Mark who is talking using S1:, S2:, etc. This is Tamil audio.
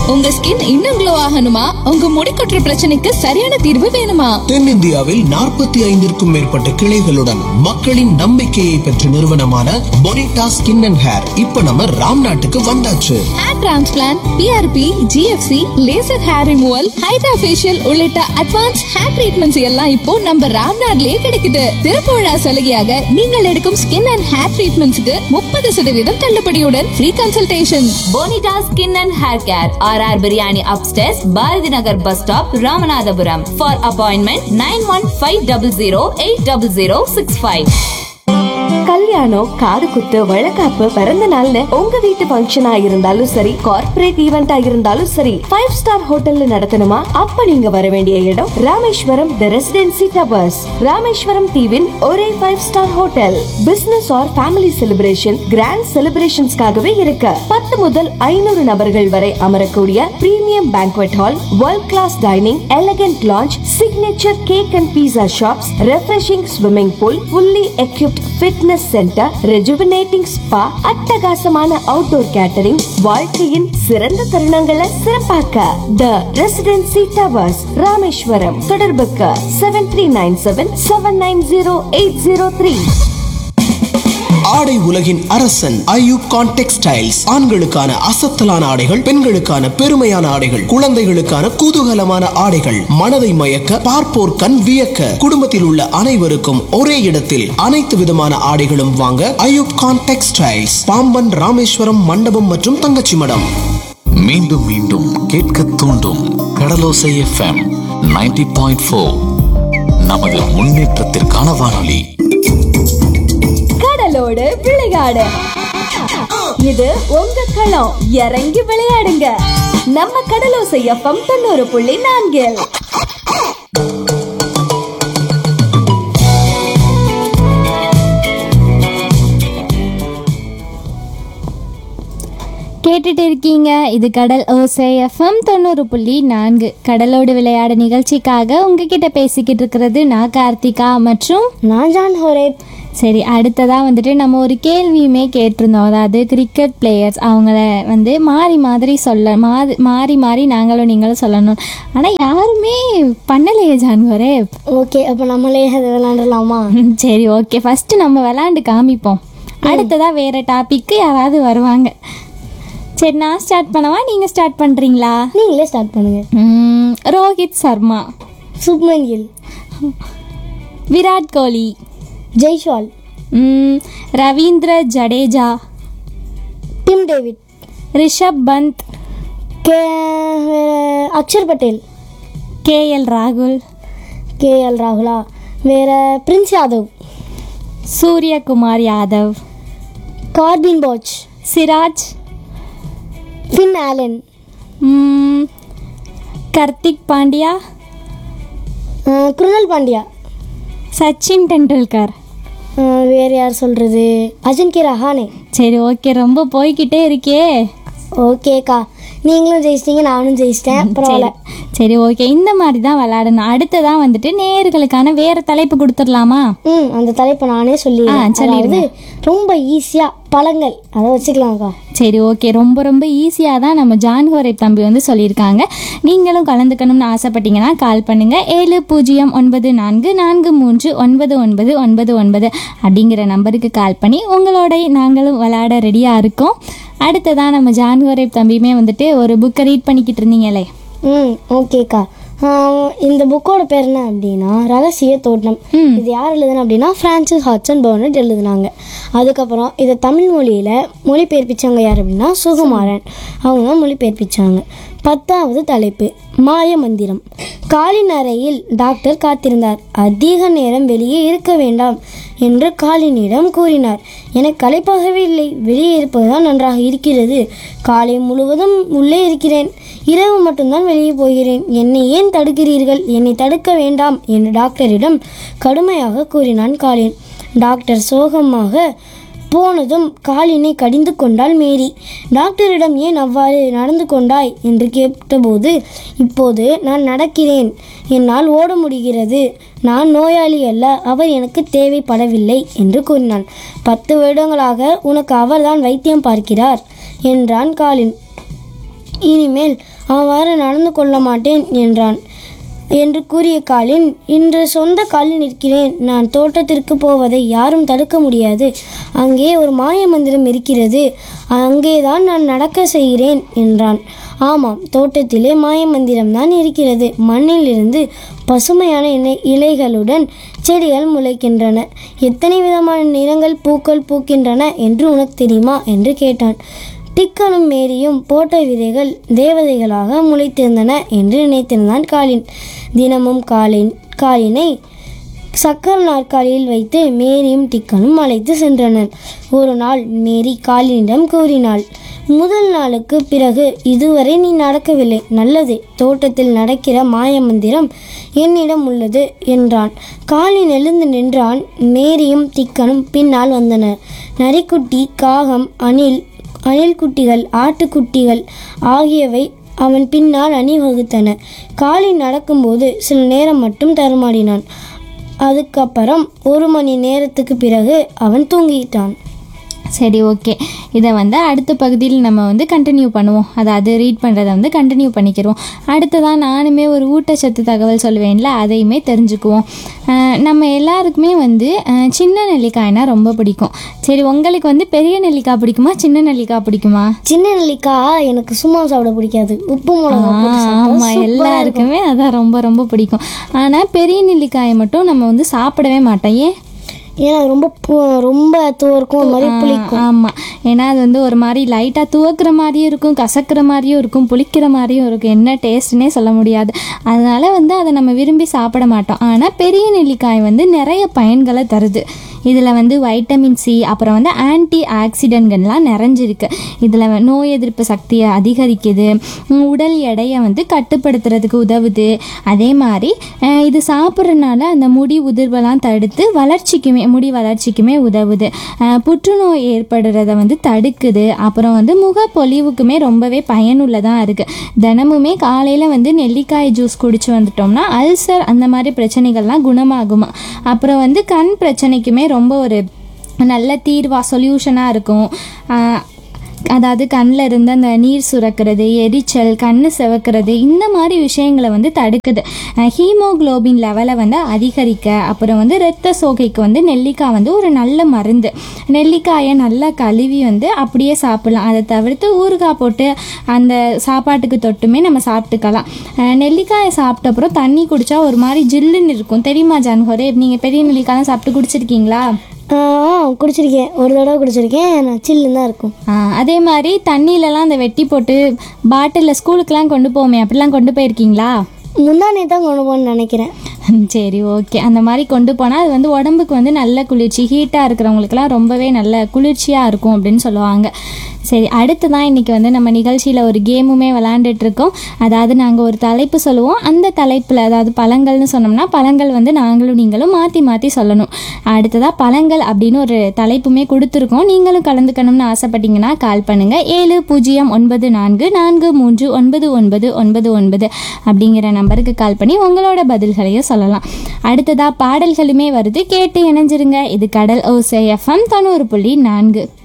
S1: உங்க ஸ்கின் இன்னும் க்ளோ ஆகணுமா உங்க முடி கொட்டுற பிரச்சனைக்கு சரியான தீர்வு வேணுமா
S2: தென்னிந்தியாவில் நாற்பத்தி ஐந்திற்கும் மேற்பட்ட கிளைகளுடன் மக்களின் நம்பிக்கையை பெற்ற நிறுவனமான பொனிட்டா ஸ்கின் அண்ட் ஹேர் இப்ப நம்ம ராம் நாட்டுக்கு வந்தாச்சு
S1: hair transplant PRP GFC laser hair removal hydra facial உள்ளிட்ட அட்வான்ஸ் ஹேர் ட்ரீட்மெண்ட்ஸ் எல்லாம் இப்போ நம்ம ராம்நாட்லயே கிடைக்குது திறப்பு விழா சலுகையாக நீங்கள் எடுக்கும் ஸ்கின் அண்ட் ஹேர் ட்ரீட்மெண்ட்ஸ்க்கு முப்பது சதவீதம் தள்ளுபடியுடன் free consultation
S3: Bonita skin and hair care R R biryani அப்டேஸ் Bharathi Nagar bus stop Ramanathapuram for appointment nine one five double zero eight double zero six five
S4: கல்யாணம் காது குத்து வழக்காப்பு பிறந்த நாள்னு உங்க வீட்டு ஃபங்க்ஷனா இருந்தாலும் சரி கார்ப்பரேட் ஈவெண்டா இருந்தாலும் சரி ஃபைவ் ஸ்டார் ஹோட்டல்ல நடத்தணுமா அப்ப நீங்க வர வேண்டிய இடம் Rameswaram the residency towers Rameswaram தீவின் ஒரே five star hotel business or family celebration grand செலிப்ரேஷன்ஸ்க்காகவே இருக்கு பத்து முதல் ஐநூறு நபர்கள் வரை அமரக்கூடிய premium banquet hall world class dining elegant lounge signature cake and pizza shops refreshing swimming pool fully equipped fitness centre rejuvenating spa அட்டகாசமான அவுட்டோர் கேட்டரிங் வாழ்க்கையின் சிறந்த தருணங்களை சிறப்பாக்க த ரெசிடென்சி டவர்ஸ் ராமேஸ்வரம் தொடர்புக்கு seven three nine seven seven nine zero eight zero three
S2: ஆடை உலகின் அரசன் ஐயூப் கான் டெக்ஸ்டைல்ஸ் ஆண்களுக்கான அசத்தலான ஆடைகள் பெண்களுக்கான பெருமையான ஆடைகள் குழந்தைகளுக்கான குதூகலமான ஆடைகள் மனதை மயக்க பார்ப்போர் கண் வியக்க குடும்பத்தில் உள்ள அனைவருக்கும் ஒரே இடத்தில் அனைத்து விதமான ஆடைகளும் வாங்க ஐயூப் கான் டெக்ஸ்டைல்ஸ் பாம்பன் ராமேஸ்வரம் மண்டபம் மற்றும் தங்கச்சி மடம்
S5: மீண்டும் மீண்டும் கேட்க தூண்டும் கடலோசை எஃப்எம் 90.4 பாயிண்ட் ஃபோர் நமது முன்னேற்றத்திற்கான வானொலி
S4: கடலோடு விளையாடு இது உங்க களம் இறங்கி விளையாடுங்க நம்ம கடலோசை எஃப்எம் தொண்ணூறு புள்ளி நான்கில்
S6: கேட்டுட்டு இருக்கீங்க இது கடல் ஓசை எஃப்எம் தொண்ணூறு புள்ளி நான்கு கடலோடு விளையாட நிகழ்ச்சிக்காக உங்ககிட்ட பேசிக்கிட்டு இருக்கிறது நான் கார்த்திகா மற்றும்
S7: நான் ஜான் ஹோரேப்
S6: சரி அடுத்ததாக வந்துட்டு நம்ம ஒரு கேள்வியுமே கேட்டிருந்தோம் அதாவது கிரிக்கெட் பிளேயர்ஸ் அவங்கள வந்து மாறி மாதிரி சொல்ல மாறி மாறி மாறி நாங்களும் நீங்களும் சொல்லணும் ஆனால் யாருமே பண்ணலையே ஜான்வரே
S7: ஓகே அப்போ நம்மளே அதை விளாண்டுலாமா
S6: சரி ஓகே ஃபஸ்ட்டு நம்ம விளாண்டு காமிப்போம் அடுத்ததாக வேறு டாபிக்கு யாராவது வருவாங்க சரி நான் ஸ்டார்ட் பண்ணவா நீங்கள் ஸ்டார்ட் பண்ணுறீங்களா
S7: நீங்களே ஸ்டார்ட் பண்ணுங்க
S6: ம், ரோஹித் சர்மா
S7: சுப்மன் கில்
S6: விராட் கோலி
S7: ஜெய்ஷ்வால்
S6: ம், ரவீந்திர ஜடேஜா
S7: டிம் டேவிட்
S6: ரிஷப் பந்த்
S7: கே வேற அக்ஷர் பட்டேல்
S6: கேஎல் ராகுல்
S7: கே எல் ராகுலா வேற prince Yadav
S6: Suryakumar Yadav
S7: Corbin Bosch
S6: Siraj
S7: Finn Allen
S6: ம், கர்த்திக் பாண்டியா
S7: அஹ், குருணல் பாண்டியா
S6: சச்சின் டெண்டுல்கர்
S7: அஹ், வேற யார் சொல்றது அஜன்கே ரஹானே
S6: சரி ஓகே ரொம்ப போய்கிட்டே இருக்கே
S7: ஓகேக்கா நீங்களும் ஜெயிச்சிட்டீங்க நானும் ஜெயிச்சிட்டேன் பரவாயில்ல
S6: சரி சரி ஓகே இந்த மாதிரி தான் விளையாடணும் அடுத்ததான் வந்துட்டு நேயர்களுக்கான வேற தலைப்பு கொடுத்துடலாமா
S7: ம் அந்த தலைப்பை நானே சொல்லி
S6: ஆ, சொல்லிடுங்க.
S7: ரொம்ப ஈஸியா பழங்கள் அதை வச்சுக்கலாம்க்கா
S6: சரி ஓகே ரொம்ப ரொம்ப ஈஸியாக தான் நம்ம ஜான்ஹோரை தம்பி வந்து சொல்லியிருக்காங்க நீங்களும் கலந்துக்கணும்னு ஆசைப்பட்டீங்கன்னா கால் பண்ணுங்க ஏழு பூஜ்ஜியம் ஒன்பது நான்கு நான்கு மூன்று ஒன்பது ஒன்பது ஒன்பது ஒன்பது அப்படிங்கிற நம்பருக்கு கால் பண்ணி உங்களோட நாங்களும் விளையாட ரெடியாக இருக்கோம் அடுத்ததான் நம்ம ஜான்ஹோரை தம்பியுமே வந்துட்டு ஒரு புக்கை ரீட் பண்ணிக்கிட்டு இருந்தீங்களே
S7: ம் ஓகேக்கா ஆஹ் இந்த புக்கோட பேர் என்ன அப்படின்னா ரகசிய தோட்டம்
S6: ம்.
S7: இது யார் எழுதுனா அப்படின்னா பிரான்சிஸ் ஹாட்சன் பர்னட் எழுதுனாங்க அதுக்கப்புறம் இதை தமிழ் மொழியில் மொழிபெயர்ப்பிச்சவங்க யார் அப்படின்னா சுகுமாரன் அவங்க தான் மொழிபெயர்ப்பிச்சாங்க பத்தாவது தலைப்பு மாய மந்திரம் காலின் அறையில் டாக்டர் காத்திருந்தார் அதிக நேரம் வெளியே இருக்க வேண்டாம் என்று காலினிடம் கூறினார் எனக்கு களைப்பாகவே இல்லை வெளியே இருப்பதுதான் நன்றாக இருக்கிறது காலை முழுவதும் உள்ளே இருக்கிறேன் இரவு மட்டும்தான் வெளியே போகிறேன் என்னை ஏன் தடுக்கிறீர்கள் என்னை தடுக்க வேண்டாம் என்று டாக்டரிடம் கடுமையாக கூறினான் காலின் டாக்டர் சோகமாக போனதும் காலினை கடிந்து கொண்டாள் மேரி டாக்டரிடம் ஏன் அவ்வாறு நடந்து கொண்டாய் என்று கேட்டபோது இப்போது நான் நடக்கிறேன் என்னால் ஓட முடிகிறது நான் நோயாளி அல்ல அவர் எனக்கு தேவைப்படவில்லை என்று கூறினான் பத்து வருடங்களாக உனக்கு அவர்தான் வைத்தியம் பார்க்கிறார் என்றான் காலின் இனிமேல் அவ்வாறு நடந்து கொள்ள மாட்டேன் என்றான் என்று கூறிய காலின் இன்று சொந்த காலில் நிற்கிறேன் நான் தோட்டத்திற்கு போவதை யாரும் தடுக்க முடியாது அங்கே ஒரு மாய மந்திரம் இருக்கிறது அங்கேதான் நான் நடக்க செய்கிறேன் என்றான் ஆமாம் தோட்டத்திலே மாய மந்திரம்தான் இருக்கிறது மண்ணிலிருந்து பசுமையான இலை இலைகளுடன் செடிகள் முளைக்கின்றன எத்தனை விதமான நிறங்கள் பூக்கள் பூக்கின்றன என்று உனக்கு தெரியுமா என்று கேட்டான் டிக்கனும் மேரியும் போட்ட விதைகள் தேவதைகளாக முளைத்திருந்தன என்று நினைத்திருந்தான் காலின் தினமும் காலின் காலினை சக்கர நாற்காலியில் வைத்து மேரியும் டிக்கனும் அழைத்து சென்றனர் ஒரு நாள் மேரி காலினிடம் கூறினாள் முதல் நாளுக்கு பிறகு இதுவரை நீ நடக்கவில்லை நல்லது தோட்டத்தில் நடக்கிற மாயமந்திரம் என்னிடம் உள்ளது என்றான் காலின் எழுந்து நின்றான் மேரியும் டிக்கனும் பின்னால் வந்தனர் நரிக்குட்டி காகம் அணில் அணில்குட்டிகள் ஆட்டுக்குட்டிகள் ஆகியவை அவன் பின்னால் அணிவகுத்தன காலில் நடக்கும்போது சில நேரம் மட்டும் தருமாடினான் அதுக்கப்புறம் ஒரு மணி நேரத்துக்கு பிறகு அவன் தூங்கிட்டான்
S6: சரி ஓகே இதை வந்து அடுத்த பகுதியில் நம்ம வந்து கண்டினியூ பண்ணுவோம் அதாவது ரீட் பண்ணுறதை வந்து கண்டினியூ பண்ணிக்கிறோம் அடுத்ததான் நானுமே ஒரு ஊட்டச்சத்து தகவல் சொல்லுவேன்ல அதையுமே தெரிஞ்சுக்குவோம் அஹ் நம்ம எல்லாருக்குமே வந்து அஹ் சின்ன நெல்லிக்காய்னா ரொம்ப பிடிக்கும் சரி உங்களுக்கு வந்து பெரிய நெல்லிக்காய் பிடிக்குமா சின்ன நெல்லிக்காய் பிடிக்குமா
S7: சின்ன நெல்லிக்காய் எனக்கு சும்மா சாப்பிட பிடிக்காது உப்பு மிளகா போட்டு சாப்பிட்டா
S6: ஆமாம்
S7: சூப்பரா இருக்கும்.
S6: எல்லாருக்குமே அதான் ரொம்ப ரொம்ப பிடிக்கும் ஆனால் பெரிய நெல்லிக்காயை மட்டும் நம்ம வந்து சாப்பிடவே மாட்டோம் ஏன்
S7: ஏன்னா அது ரொம்ப பு- ரொம்ப துவர்க்கும் ஒரு மாதிரி புளிக்கும்
S6: ஆமாம் ஏன்னா அது வந்து ஒரு மாதிரி லைட்டாக துவக்கிற மாதிரியும் இருக்கும் கசக்கிற மாதிரியும் இருக்கும் புளிக்கிற மாதிரியும் இருக்கும் என்ன டேஸ்ட்னே சொல்ல முடியாது அதனால வந்து அதை நம்ம விரும்பி சாப்பிட மாட்டோம் ஆனால் பெரிய நெல்லிக்காய் வந்து நிறைய பயன்களை தருது இதில் வந்து வைட்டமின் சி அப்புறம் வந்து ஆன்டி ஆக்சிடென்ட்கள்லாம் நிறைஞ்சிருக்கு இதில் நோய் எதிர்ப்பு சக்தியை அதிகரிக்குது உம், உடல் எடையை வந்து கட்டுப்படுத்துறதுக்கு உதவுது அதே மாதிரி அஹ், இது சாப்பிட்றதுனால அந்த முடி உதிர்வெல்லாம் தடுத்து வளர்ச்சிக்குமே முடி வளர்ச்சிக்குமே உதவுது அஹ், புற்றுநோய் ஏற்படுறத வந்து தடுக்குது அப்புறம் வந்து முகப்பொலிவுக்குமே ரொம்பவே பயனுள்ளதாக இருக்குது தினமுமே காலையில் வந்து நெல்லிக்காய் ஜூஸ் குடிச்சு வந்துட்டோம்னா அல்சர் அந்த மாதிரி பிரச்சனைகள்லாம் குணமாகுமா அப்புறம் வந்து கண் பிரச்சனைக்குமே ரொம்ப ஒரு நல்ல தீர்வா சொல்யூஷனாக இருக்கும் ஆஹ் அதாவது கண்ணில் இருந்து அந்த நீர் சுரக்கிறது எரிச்சல் கண்ணு சிவக்கிறது இந்த மாதிரி விஷயங்களை வந்து தடுக்குது ஹீமோகுளோபின் லெவலை வந்து அதிகரிக்க அப்புறம் வந்து இரத்த சோகைக்கு வந்து நெல்லிக்காய் வந்து ஒரு நல்ல மருந்து நெல்லிக்காயை நல்லா கழுவி வந்து அப்படியே சாப்பிடலாம் அதை தவிர்த்து ஊறுகாய் போட்டு அந்த சாப்பாட்டுக்கு தொட்டுமே நம்ம சாப்பிட்டுக்கலாம் அஹ் நெல்லிக்காயை சாப்பிட்ட அப்புறம் தண்ணி குடிச்சா ஒரு மாதிரி ஜில்லுன்னு இருக்கும் தெரியுமா ஜான்ஹோரே நீங்கள் பெரிய நெல்லிக்காய்லாம் சாப்பிட்டு குடிச்சிருக்கீங்களா
S7: ஆ குடிச்சிருக்கேன் ஒரு தடவை குடிச்சிருக்கேன் நான் சில்லுன்னு தான் இருக்கும்
S6: ஆ, அதே மாதிரி தண்ணியிலலாம் அந்த வெட்டி போட்டு பாட்டிலில் ஸ்கூலுக்குலாம் கொண்டு போவோமே அப்படிலாம் கொண்டு போயிருக்கீங்களா
S7: முந்தானே தான் கொண்டு போகணும்னு நினைக்கிறேன்
S6: சரி ஓகே அந்த மாதிரி கொண்டு போனால் அது வந்து உடம்புக்கு வந்து நல்ல குளிர்ச்சி ஹீட்டாக இருக்கிறவங்களுக்குலாம் ரொம்பவே நல்ல குளிர்ச்சியாக இருக்கும் அப்படின்னு சொல்லுவாங்க சரி அடுத்து தான் இன்றைக்கி வந்து நம்ம நிகழ்ச்சியில் ஒரு கேமுமே விளாண்டுட்டு இருக்கோம் அதாவது நாங்கள் ஒரு தலைப்பு சொல்லுவோம் அந்த தலைப்பில் அதாவது பழங்கள்னு சொன்னோம்னா பழங்கள் வந்து நாங்களும் நீங்களும் மாற்றி மாற்றி சொல்லணும் அடுத்ததாக பழங்கள் அப்படின்னு ஒரு தலைப்புமே கொடுத்துருக்கோம் நீங்களும் கலந்துக்கணும்னு ஆசைப்பட்டீங்கன்னா கால் பண்ணுங்கள் ஏழு பூஜ்ஜியம் ஒன்பது நான்கு நான்கு மூன்று ஒன்பது ஒன்பது ஒன்பது ஒன்பது அப்படிங்கிற நம்பருக்கு கால் பண்ணி உங்களோட பதில்களையும் சொல்லலாம் அடுத்ததாக பாடல்களுமே வருது கேட்டு இணைஞ்சிருங்க இது கடல் ஓசை எஃப்எம் தொண்ணூறு புள்ளி நான்கு